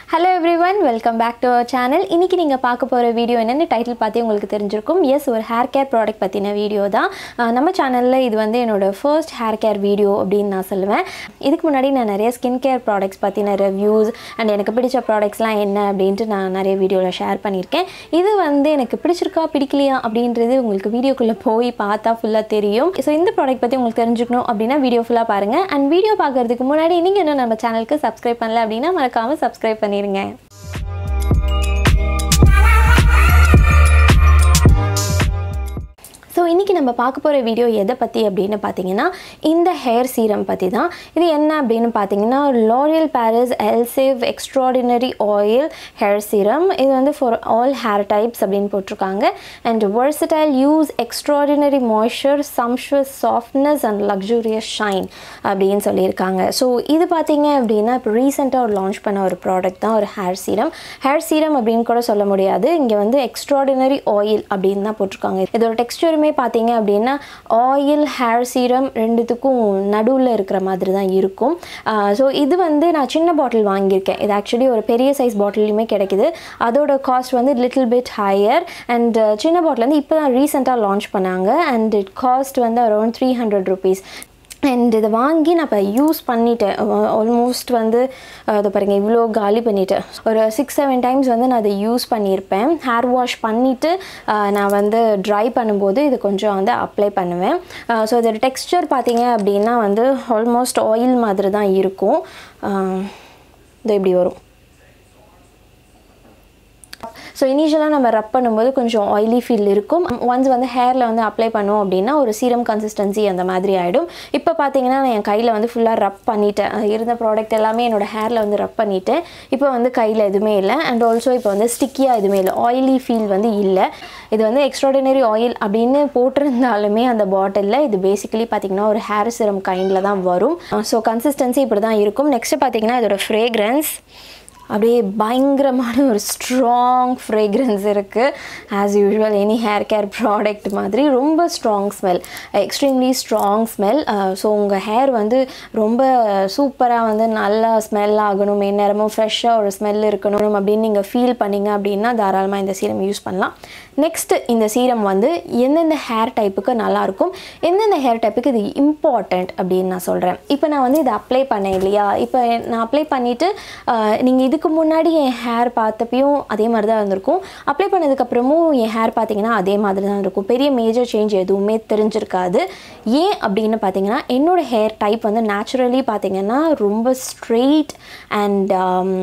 hello everyone welcome back to our channel இன்றைக்கி நீங்கள் பார்க்க போகிற வீடியோ என்னென்னு டைட்டில் பார்த்து உங்களுக்கு தெரிஞ்சிருக்கும் எஸ் ஒரு ஹேர் கேர் ப்ராடக்ட் பற்றின வீடியோ தான் அஹ் நம்ம சேனலில் இது வந்து என்னோடய ஃபர்ஸ்ட் ஹேர் கேர் வீடியோ அப்படின்னு நான் சொல்லுவேன் இதுக்கு முன்னாடி நான் நிறைய ஸ்கின் கேர் ப்ராடக்ட்ஸ் பற்றின ரிவ்யூஸ் அண்ட் எனக்கு பிடிச்ச ப்ராடக்ட்ஸ்லாம் என்ன அப்படின்ட்டு நான் நிறைய வீடியோவில் ஷேர் பண்ணியிருக்கேன் இது வந்து எனக்கு பிடிச்சிருக்கா பிடிக்கலையா அப்படின்றது உங்களுக்கு வீடியோக்குள்ளே போய் பார்த்தா ஃபுல்லாக தெரியும் ஸோ இந்த ப்ராடக்ட் பற்றி உங்களுக்கு தெரிஞ்சுக்கணும் அப்படின்னா வீடியோ ஃபுல்லாக பாருங்கள் அண்ட் வீடியோ பார்க்குறதுக்கு முன்னாடி நீங்கள் இன்னும் நம்ம சேனலுக்கு சப்ஸ்கிரைப் பண்ணல அப்படின்னா மறக்காமல் சப்ஸ்கிரைப் பண்ணிடுங்க ஸோ இன்றைக்கி நம்ம பார்க்க போகிற வீடியோ எதை பற்றி அப்படின்னு பார்த்தீங்கன்னா இந்த ஹேர் சீரம் பற்றி தான் இது என்ன அப்படின்னு பார்த்தீங்கன்னா L'Oreal Paris Elseve extraordinary oil hair serum இது வந்து ஃபார் ஆல் ஹேர் டைப்ஸ் அப்படின்னு போட்டிருக்காங்க and versatile use extraordinary moisture sumptuous softness and luxurious shine அப்படின்னு சொல்லியிருக்காங்க ஸோ இது பார்த்தீங்க அப்படின்னா இப்போ ரீசெண்டாக ஒரு லான்ச் பண்ண ஒரு ப்ராடக்ட் தான் ஒரு ஹேர் சீரம் ஹேர் சீரம் அப்படின்னு கூட சொல்ல முடியாது இங்கே வந்து எக்ஸ்ட்ராடினரி ஆயில் அப்படின்னு தான் போட்டிருக்காங்க இதோட டெக்ஸ்டருமே பார்த்தீங்க அப்படின்னா ஆயில் ஹேர் சீரம் ரெண்டுத்துக்கும் நடுவில் இருக்கிற மாதிரி தான் இருக்கும் ஸோ இது வந்து நான் சின்ன பாட்டில் வாங்கியிருக்கேன் இது ஆக்சுவலி ஒரு பெரிய சைஸ் பாட்டிலையுமே கிடைக்குது அதோட காஸ்ட் வந்து லிட்டில் பிட் ஹையர் அண்ட் சின்ன பாட்டில் வந்து இப்போ தான் ரீசெண்டாக லான்ச் பண்ணாங்க அண்ட் இட் காஸ்ட் வந்து around three hundred rupees and இதை வாங்கி நான் இப்போ யூஸ் பண்ணிட்டேன் ஆல்மோஸ்ட் வந்து அதை பாருங்கள் இவ்வளோ காலி பண்ணிட்டேன் ஒரு சிக்ஸ் செவன் டைம்ஸ் வந்து நான் அதை யூஸ் பண்ணியிருப்பேன் ஹேர் வாஷ் பண்ணிவிட்டு நான் வந்து ட்ரை பண்ணும்போது இது கொஞ்சம் வந்து அப்ளை பண்ணுவேன் ஸோ இதோட டெக்ஸ்டர் பார்த்தீங்க அப்படின்னா வந்து ஆல்மோஸ்ட் ஆயில் மாதிரி தான் இருக்கும் இது இப்படி வரும் ஸோ இனிஷியலாக நம்ம ரப் பண்ணும்போது கொஞ்சம் ஆயிலி ஃபீல் இருக்கும் ஒன்ஸ் வந்து ஹேரில் வந்து அப்ளை பண்ணோம் அப்படின்னா ஒரு சீரம் கன்சிஸ்டன்சி அந்த மாதிரி ஆகிடும் இப்போ பார்த்தீங்கன்னா நான் என் கையில் வந்து ஃபுல்லாக ரப் பண்ணிட்டேன் இருந்த ப்ராடக்ட் எல்லாமே என்னோடய ஹேரில் வந்து ரப் பண்ணிட்டேன் இப்போ வந்து கையில் எதுவுமே இல்லை அண்ட் ஆல்சோ இப்போ வந்து ஸ்டிக்கியாக எதுவுமே இல்லை ஆயிலி ஃபீல் வந்து இல்லை இது வந்து எக்ஸ்ட்ராடினரி ஆயில் அப்படின்னு போட்டிருந்தாலுமே அந்த பாட்டிலில் இது பேசிக்கலி பார்த்திங்கன்னா ஒரு ஹேர் சிரம் கைண்டில் தான் வரும் ஸோ கன்சிஸ்டன்சி இப்படி தான் இருக்கும் நெக்ஸ்ட்டு பார்த்தீங்கன்னா இதோட ஃப்ரேக்ரன்ஸ் அப்படியே பயங்கரமான ஒரு ஸ்ட்ராங் ஃப்ரேக்ரன்ஸ் இருக்குது as usual any hair care product மாதிரி ரொம்ப strong smell extremely strong smell so உங்கள் ஹேர் வந்து ரொம்ப சூப்பராக வந்து நல்லா ஸ்மெல் ஆகணும் நேரமும் ஃப்ரெஷ்ஷாக ஒரு ஸ்மெல் இருக்கணும் அப்படின்னு நீங்கள் ஃபீல் பண்ணிங்க அப்படின்னா தாராளமாக இந்த சீரம் யூஸ் பண்ணலாம் நெக்ஸ்ட்டு இந்த சீரம் வந்து எந்தெந்த ஹேர் டைப்புக்கு நல்லாயிருக்கும் எந்தெந்த ஹேர் டைப்புக்கு இது இம்பார்ட்டண்ட் அப்படின்னு நான் சொல்கிறேன் இப்போ நான் வந்து இதை அப்ளை பண்ணேன் இல்லையா இப்போ நான் அப்ளை பண்ணிவிட்டு நீங்கள் இதுக்கு முன்னாடி என் ஹேர் பார்த்தப்பையும் அதே மாதிரி தான் இருந்திருக்கும் அப்ளை பண்ணதுக்கப்புறமும் என் ஹேர் பார்த்தீங்கன்னா அதே மாதிரி தான் இருக்கும் பெரிய மேஜர் சேஞ்ச் எதுவுமே தெரிஞ்சிருக்காது ஏன் அப்படின்னு பார்த்தீங்கன்னா என்னோடய ஹேர் டைப் வந்து நேச்சுரலி பார்த்தீங்கன்னா ரொம்ப straight and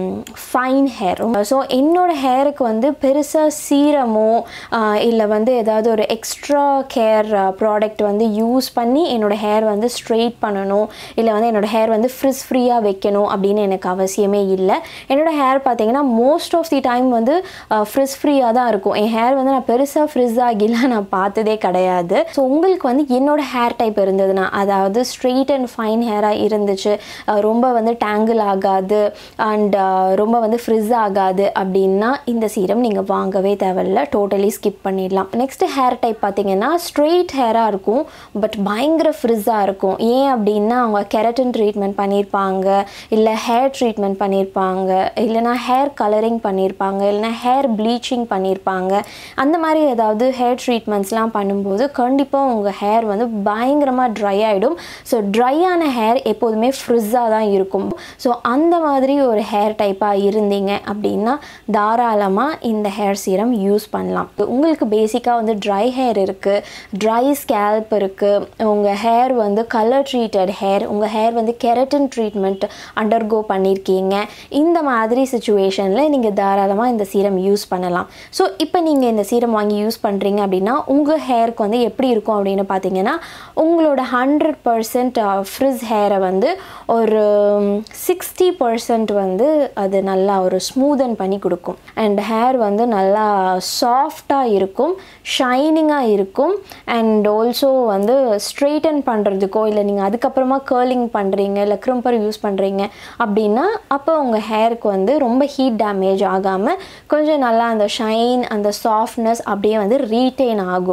fine hair so என்னோடய ஹேருக்கு வந்து பெருசாக சீரமோ இல்லை வந்து ஏதாவது ஒரு எக்ஸ்ட்ரா கேர் ப்ராடக்ட் வந்து யூஸ் பண்ணி என்னோடய ஹேர் வந்து ஸ்ட்ரெயிட் பண்ணணும் இல்லை வந்து என்னோடய ஹேர் வந்து ஃப்ரிஸ் ஃப்ரீயாக வைக்கணும் அப்படின்னு எனக்கு அவசியமே இல்லை என்னோடய ஹேர் பார்த்தீங்கன்னா மோஸ்ட் ஆஃப் தி டைம் வந்து ஃப்ரிஸ் ஃப்ரீயாக தான் இருக்கும் என் ஹேர் வந்து நான் பெருசாக ஃப்ரிஸ் ஆகிலாம் நான் பார்த்ததே கிடையாது ஸோ உங்களுக்கு வந்து என்னோடய ஹேர் டைப் இருந்ததுன்னா அதாவது ஸ்ட்ரெயிட் அண்ட் ஃபைன் ஹேராக இருந்துச்சு ரொம்ப வந்து டேங்கிள் ஆகாது அண்ட் ரொம்ப வந்து ஃப்ரிஸ் ஆகாது அப்படின்னா இந்த சீரம் நீங்கள் வாங்கவே தேவையில்ல டோட்டலி ஸ்கிப் பண்ணிடலாம் நெக்ஸ்ட் ஹேர் டைப் பார்த்தீங்கன்னா ஸ்ட்ரெயிட் ஹேராக இருக்கும் பட் பயங்கர ஃப்ரிஸ்ஸாக இருக்கும் ஏன் அப்படின்னா அவங்க கெரட்டின் ட்ரீட்மெண்ட் பண்ணியிருப்பாங்க இல்லை ஹேர் ட்ரீட்மெண்ட் பண்ணியிருப்பாங்க இல்லைனா ஹேர் கலரிங் பண்ணியிருப்பாங்க இல்லைனா ஹேர் ப்ளீச்சிங் பண்ணியிருப்பாங்க அந்த மாதிரி ஏதாவது ஹேர் ட்ரீட்மெண்ட்ஸ்லாம் பண்ணும்போது கண்டிப்பாக உங்கள் ஹேர் வந்து பயங்கரமாக ட்ரை ஆகிடும் ஸோ ட்ரையான ஹேர் எப்போதுமே ஃப்ரிஸ்ஸாக தான் இருக்கும் ஸோ அந்த மாதிரி ஒரு ஹேர் டைப்பாக இருந்தீங்க அப்படின்னா தாராளமாக இந்த ஹேர் சீரம் யூஸ் பண்ணலாம் உங்களுக்கு பேசிக்காக வந்து ட்ரை ஹேர் இருக்குது ட்ரை ஸ்கேல்ப் இருக்குது உங்கள் ஹேர் வந்து கலர் ட்ரீட்டட் ஹேர் உங்கள் ஹேர் வந்து கெரட்டின் ட்ரீட்மெண்ட் அண்டர்கோ பண்ணியிருக்கீங்க இந்த மாதிரி சுச்சுவேஷனில் நீங்கள் தாராளமாக இந்த சீரம் யூஸ் பண்ணலாம் ஸோ இப்போ நீங்கள் இந்த சீரம் வாங்கி யூஸ் பண்ணுறீங்க அப்படின்னா உங்கள் ஹேருக்கு வந்து எப்படி இருக்கும் அப்படின்னு பார்த்தீங்கன்னா உங்களோட ஹண்ட்ரட் பர்சன்ட் ஃப்ரிஸ் ஹேரை வந்து ஒரு சிக்ஸ்டி பர்சன்ட் வந்து அது நல்லா ஒரு ஸ்மூதன் பண்ணி கொடுக்கும் அண்ட் ஹேர் வந்து நல்லா சாஃப்டாக இருக்கும் ஷைனிங்காக இருக்கும் அண்ட் ஆல்சோ வந்து ஸ்ட்ரெயிட்டன் பண்ணுறதுக்கோ இல்லை நீங்கள் அதுக்கப்புறமா கேர்லிங் பண்ணுறீங்க இல்லை க்ரிம்பர் யூஸ் பண்ணுறீங்க அப்படின்னா அப்போ உங்கள் ஹேருக்கு வந்து ரொம்ப ஹீட் டேமேஜ் ஆகாமல் கொஞ்சம் நல்லா அந்த ஷைன் அந்த சாஃப்ட்னஸ் அப்படியே வந்து ரீட்டைன் ஆகும்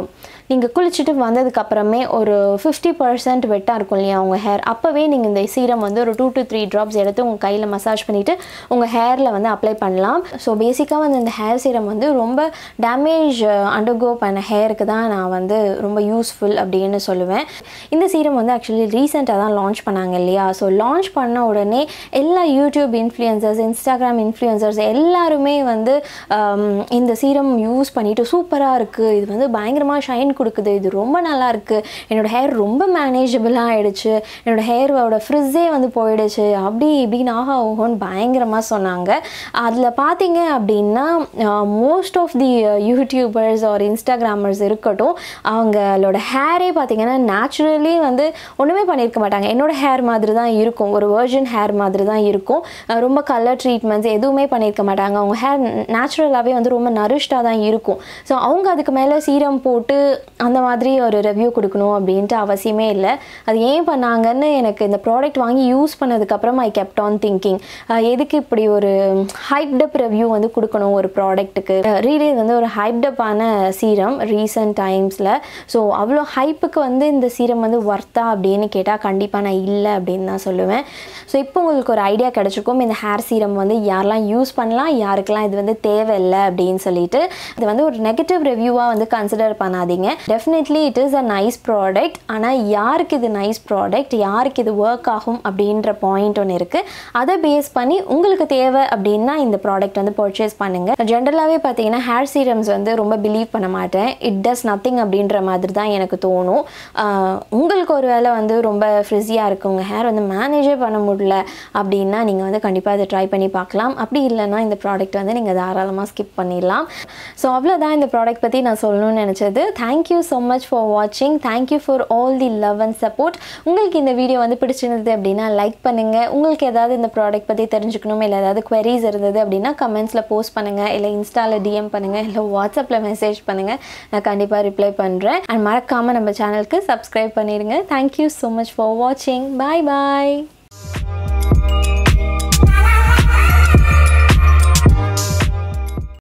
நீங்கள் குளிச்சுட்டு வந்ததுக்கப்புறமே ஒரு ஃபிஃப்டி பர்சன்ட் வெட்டாக இருக்கும் இல்லையா உங்கள் ஹேர் அப்போவே நீங்கள் இந்த சீரம் வந்து ஒரு டூ டு த்ரீ ட்ராப்ஸ் எடுத்து உங்கள் கையில் மசாஜ் பண்ணிவிட்டு உங்கள் ஹேரில் வந்து அப்ளை பண்ணலாம் ஸோ பேசிக்காக வந்து இந்த ஹேர் சீரம் வந்து ரொம்ப டேமேஜ் அண்டர்கோ பண்ண ஹேருக்கு தான் நான் வந்து ரொம்ப யூஸ்ஃபுல் அப்படின்னு சொல்லுவேன் இந்த சீரம் வந்து ஆக்சுவலி ரீசெண்டாக தான் லான்ச் பண்ணாங்க இல்லையா ஸோ லான்ச் பண்ண உடனே எல்லா யூடியூப் இன்ஃப்ளூயன்சர்ஸ் இன்ஸ்டாகிராம் இன்ஃப்ளூயன்சர்ஸ் எல்லாருமே வந்து ஆம், இந்த சீரம் யூஸ் பண்ணிட்டு சூப்பராக இருக்குது இது வந்து பயங்கரமாக ஷைன் கொடுக்குது இது ரொம்ப நல்லா இருக்குது என்னோட ஹேர் ரொம்ப மேனேஜபிளாக ஆயிடுச்சு என்னோட ஹேரோட ஃப்ரிஸ்ஸே வந்து போயிடுச்சு அப்படி இப்படின்னு ஆஹா ஓஹோன்னு பயங்கரமாக சொன்னாங்க அதில் பார்த்தீங்க அப்படின்னா most of the YouTubers or Instagrammers இருக்கட்டும் அவங்களோட ஹேரே பார்த்தீங்கன்னா நேச்சுரலி வந்து ஒன்றுமே பண்ணியிருக்க மாட்டாங்க என்னோட ஹேர் மாதிரி தான் இருக்கும் ஒரு வெர்ஜன் ஹேர் மாதிரி தான் இருக்கும் அஹ் ரொம்ப கலர் ட்ரீட்மெண்ட்ஸ் எதுவுமே பண்ணியிருக்க மாட்டாங்க அவங்க ஹேர் நேச்சுரலாகவே வந்து ரொம்ப நரிஷ்டாக தான் இருக்கும் ஸோ அவங்க அதுக்கு மேலே சீரம் போட்டு அந்த மாதிரி ஒரு ரிவ்யூ கொடுக்கணும் அப்படின்ட்டு அவசியமே இல்லை அது ஏன் பண்ணாங்கன்னு எனக்கு இந்த ப்ராடக்ட் வாங்கி யூஸ் பண்ணதுக்கப்புறம் ஐ கெப்ட் ஆன் திங்கிங் எதுக்கு இப்படி ஒரு ஹைப்டப் ரிவ்யூ வந்து கொடுக்கணும் ஒரு ப்ராடக்ட்டுக்கு ரீலி இது வந்து ஒரு ஹைப்டப்பான சீரம் ரீசன்ட் டைம்ஸில் ஸோ அவ்வளோ ஹைப்புக்கு வந்து இந்த சீரம் வந்து ஒர்த்தா அப்படின்னு கேட்டால் கண்டிப்பாக நான் இல்லை அப்படின்னு தான் சொல்லுவேன் ஸோ இப்போ உங்களுக்கு ஒரு ஐடியா கிடச்சிருக்கும் இந்த ஹேர் சீரம் வந்து யாரெல்லாம் யூஸ் பண்ணலாம் யாருக்கெல்லாம் இது வந்து தேவையில்லை அப்படின்னு சொல்லிட்டு இது வந்து ஒரு நெகட்டிவ் ரிவ்யூவாக வந்து கன்சிடர் பண்ணாதீங்க definitely it is a nice product ஆனால் யாருக்கு இது நைஸ் ப்ராடக்ட் யாருக்கு இது ஒர்க் ஆகும் அப்படின்ற பாயிண்ட் ஒன்று இருக்குது அதை பேஸ் பண்ணி உங்களுக்கு தேவை அப்படின்னா இந்த ப்ராடக்ட் வந்து பர்ச்சேஸ் பண்ணுங்கள் ஜென்ரலாகவே பார்த்தீங்கன்னா ஹேர் சீரம்ஸ் வந்து ரொம்ப பிலீவ் பண்ண மாட்டேன் இட் டஸ் நத்திங் அப்படின்ற மாதிரி தான் எனக்கு தோணும் ஆஹ் உங்களுக்கு ஒரு வேளை வந்து ரொம்ப ஃப்ரிஸியாக இருக்கு உங்கள் ஹேர் வந்து மேனேஜே பண்ண முடியல அப்படின்னா நீங்கள் வந்து கண்டிப்பாக இதை ட்ரை பண்ணி பார்க்கலாம் அப்படி இல்லைன்னா இந்த ப்ராடக்ட் வந்து நீங்கள் தாராளமாக ஸ்கிப் பண்ணிடலாம் ஸோ அவ்வளோதான் இந்த ப்ராடக்ட் பற்றி நான் சொல்லணும்னு நினச்சது தேங்க்யூ ஸோ மச் ஃபார் வாட்சிங் thank you for all the love and support உங்களுக்கு இந்த வீடியோ வந்து பிடிச்சிருந்தது அப்படின்னா லைக் பண்ணுங்கள் உங்களுக்கு ஏதாவது இந்த ப்ராடக்ட் பற்றி தெரிஞ்சுக்கணும் இல்லை ஏதாவது queries இருந்தது அப்படின்னா கமெண்ட்ஸில் போஸ்ட் பண்ணுங்கள் இல்லை இன்ஸ்டாவில் டிஎம் பண்ணுங்கள் இல்லை வாட்ஸ்அப்பில் மெசேஜ் பண்ணுங்கள் நான் கண்டிப்பாக ரிப்ளை பண்ணுறேன் அண்ட் மறக்காமல் நம்ம சேனலுக்கு சப்ஸ்கிரைப் பண்ணிடுங்க தேங்க்யூ ஸோ மச் ஃபார் வாட்சிங் பாய் பாய்